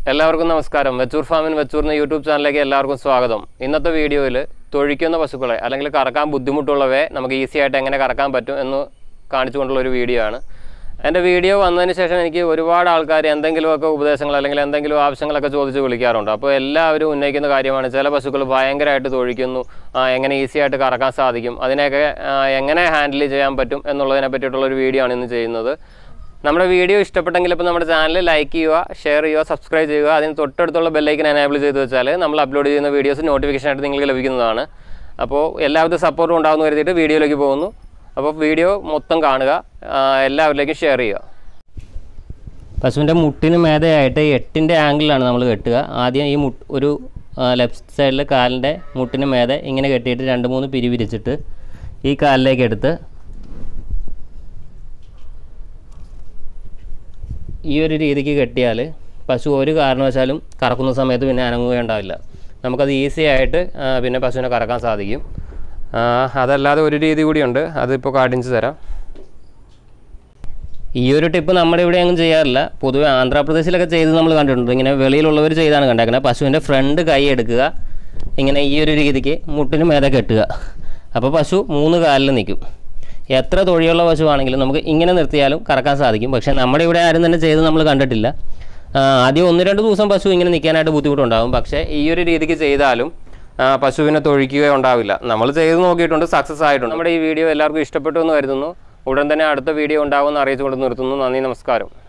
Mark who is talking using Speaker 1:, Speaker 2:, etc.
Speaker 1: എല്ലാവർക്കും നമസ്കാരം വെച്ചൂർ ഫാമിൻ വെച്ചൂർ എന്ന യൂട്യൂബ് ചാനലിലേക്ക് എല്ലാവർക്കും സ്വാഗതം ഇന്നത്തെ വീഡിയോയിൽ തൊഴിക്കുന്ന പശുക്കളെ അല്ലെങ്കിൽ കറക്കാൻ ബുദ്ധിമുട്ടുള്ളവയെ നമുക്ക് ഈസി ആയിട്ട് എങ്ങനെ കറക്കാൻ പറ്റും എന്ന് കാണിച്ചുകൊണ്ടുള്ള ഒരു വീഡിയോ ആണ് എൻ്റെ വീഡിയോ വന്നതിന് ശേഷം എനിക്ക് ഒരുപാട് ആൾക്കാർ എന്തെങ്കിലുമൊക്കെ ഉപദേശങ്ങൾ അല്ലെങ്കിൽ എന്തെങ്കിലും ആവശ്യങ്ങളൊക്കെ ചോദിച്ച് വിളിക്കാറുണ്ട് അപ്പോൾ എല്ലാവരും ഉന്നയിക്കുന്ന കാര്യമാണ് ചില പശുക്കൾ ഭയങ്കരമായിട്ട് തൊഴിക്കുന്നു ആ, എങ്ങനെ ഈസി ആയിട്ട് കറക്കാൻ സാധിക്കും അതിനെയൊക്കെ ആ, എങ്ങനെ ഹാൻഡിൽ ചെയ്യാൻ പറ്റും എന്നുള്ളതിനെ പറ്റിയിട്ടുള്ള ഒരു വീഡിയോ ആണ് ഇന്ന് ചെയ്യുന്നത് നമ്മുടെ വീഡിയോ ഇഷ്ടപ്പെട്ടെങ്കിൽ ഇപ്പോൾ നമ്മുടെ ചാനൽ ലൈക്ക് ചെയ്യുക ഷെയർ ചെയ്യുക സബ്സ്ക്രൈബ് ചെയ്യുക അതിന് തൊട്ടടുത്തുള്ള ബെല്ലൈക്കൻ എനേബിൾ ചെയ്ത് വെച്ചാൽ നമ്മൾ അപ്ലോഡ് ചെയ്യുന്ന വീഡിയോസ് നോട്ടിഫിക്കേഷൻ ആയിട്ട് നിങ്ങൾക്ക് ലഭിക്കുന്നതാണ് അപ്പോൾ എല്ലാവിധ സപ്പോർട്ടും ഉണ്ടാകുന്ന കരുതിയിട്ട് വീഡിയോയിലേക്ക് പോകുന്നു അപ്പോൾ വീഡിയോ മൊത്തം കാണുക ആ, എല്ലാവരിലേക്കും ഷെയർ ചെയ്യുക പശുവിൻ്റെ മുട്ടിന് മേതയായിട്ട് എട്ടിൻ്റെ ആംഗിളിലാണ് നമ്മൾ കെട്ടുക ആദ്യം ഈ മുട്ട് ഒരു ലെഫ്റ്റ് സൈഡിൽ കാലിൻ്റെ മുട്ടിന് മേതെ ഇങ്ങനെ കെട്ടിയിട്ട് രണ്ട് മൂന്ന് പിരി വിരിച്ചിട്ട് ഈ കാലിലേക്ക് എടുത്ത് ഈ ഒരു രീതിക്ക് കെട്ടിയാൽ പശു ഒരു കാരണവശാലും കറക്കുന്ന സമയത്ത് പിന്നെ അനങ്ങുകയുണ്ടാവില്ല നമുക്കത് ഈസി ആയിട്ട് ആ, പിന്നെ പശുവിനെ കറക്കാൻ സാധിക്കും ആ, അതല്ലാതെ ഒരു രീതി കൂടിയുണ്ട് അതിപ്പോൾ കാണിച്ചു തരാം ഈ ഒരു ടിപ്പ് നമ്മുടെ ഇവിടെ ഒന്നും ചെയ്യാറില്ല പൊതുവെ ആന്ധ്രാപ്രദേശിലൊക്കെ ചെയ്ത് നമ്മൾ കണ്ടിട്ടുണ്ട് ഇങ്ങനെ വെളിയിലുള്ളവർ ചെയ്താണ് കണ്ടേക്കുന്നത് പശുവിൻ്റെ ഫ്രണ്ട് കൈ എടുക്കുക ഇങ്ങനെ ഈ ഒരു രീതിക്ക് മുട്ടിന് മേലെ കെട്ടുക അപ്പോൾ പശു മൂന്ന് കാലിൽ നിൽക്കും എത്ര തൊഴിയുള്ള പശുവാണെങ്കിലും നമുക്ക് ഇങ്ങനെ നിർത്തിയാലും കറക്കാൻ സാധിക്കും പക്ഷേ നമ്മുടെ ഇവിടെ ആരും തന്നെ ചെയ്ത് നമ്മൾ കണ്ടിട്ടില്ല ആ, ആദ്യം ഒന്ന് രണ്ട് ദിവസം പശു ഇങ്ങനെ നിൽക്കാനായിട്ട് ബുദ്ധിമുട്ടുണ്ടാകും പക്ഷേ ഈ ഒരു രീതിക്ക് ചെയ്താലും ആ, പശുവിനെ തൊഴിക്കുക ഉണ്ടാവില്ല നമ്മൾ ചെയ്ത് നോക്കിയിട്ടുണ്ട് സക്സസ് ആയിട്ടുണ്ട് നമ്മുടെ ഈ വീഡിയോ എല്ലാവർക്കും ഇഷ്ടപ്പെട്ടു എന്ന് കരുതുന്നു ഉടൻ തന്നെ അടുത്ത വീഡിയോ ഉണ്ടാവുമെന്ന് അറിയിച്ചുകൊണ്ട് നിർത്തുന്നു നന്ദി നമസ്കാരം